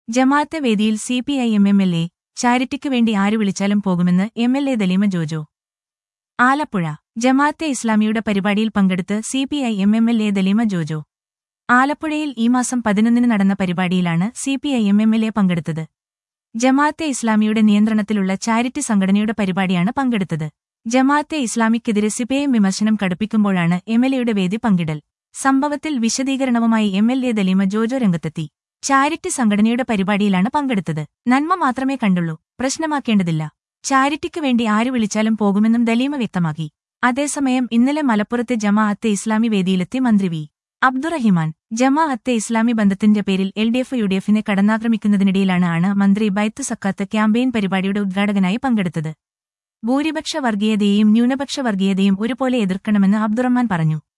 ജമാഅത്തെ വേദിയിൽ C P I M M L A ചാരിറ്റിക്ക് വേണ്ടി ആര് വിളിച്ചാലും പോകുമെന്ന് M L A Daleema Jojo Alappuzha Jamaate ഇസ്ലാമിയുടെ പരിപാടിയിൽ പങ്കെടുത്ത് C P I M M L A Daleema Jojo ആലപ്പുഴയിൽ ഈ മാസം പതിനൊന്നിന് നടന്ന പരിപാടിയിലാണ് C P I M M L A പങ്കെടുത്തത് ജമാഅത്തെ ഇസ്ലാമിയുടെ നിയന്ത്രണത്തിലുള്ള ചാരിറ്റി സംഘടനയുടെ പരിപാടിയാണ് പങ്കെടുത്തത് ജമാഅത്തെ ഇസ്ലാമിക്കെതിരെ സിപിഐഎം വിമർശനം കടുപ്പിക്കുമ്പോഴാണ് എം എൽ എയുടെ വേദി പങ്കിടൽ സംഭവത്തിൽ വിശദീകരണവുമായി M L A Daleema Jojo രംഗത്തെത്തി ചാരിറ്റി സംഘടനയുടെ പരിപാടിയിലാണ് പങ്കെടുത്തത് നന്മ മാത്രമേ കണ്ടുള്ളൂ പ്രശ്നമാക്കേണ്ടതില്ല ചാരിറ്റിക്ക് വേണ്ടി ആര് വിളിച്ചാലും പോകുമെന്നും ദലീമ വ്യക്തമാക്കി അതേസമയം ഇന്നലെ മലപ്പുറത്തെ ജമാഅത്തെ ഇസ്ലാമി വേദിയിലെത്തി മന്ത്രി വി അബ്ദുറഹിമാൻ ജമാഅത്തെ ഇസ്ലാമി ബന്ധത്തിന്റെ പേരിൽ L D F U D എഫിനെ കടന്നാക്രമിക്കുന്നതിനിടയിലാണ് ആണ് മന്ത്രി ബൈത്ത് സക്കാത്ത് ക്യാമ്പയിൻ പരിപാടിയുടെ ഉദ്ഘാടകനായി പങ്കെടുത്തത് ഭൂരിപക്ഷ വർഗീയതയെയും ന്യൂനപക്ഷ വർഗീയതയും ഒരുപോലെ എതിർക്കണമെന്ന് അബ്ദുറഹ്മാൻ പറഞ്ഞു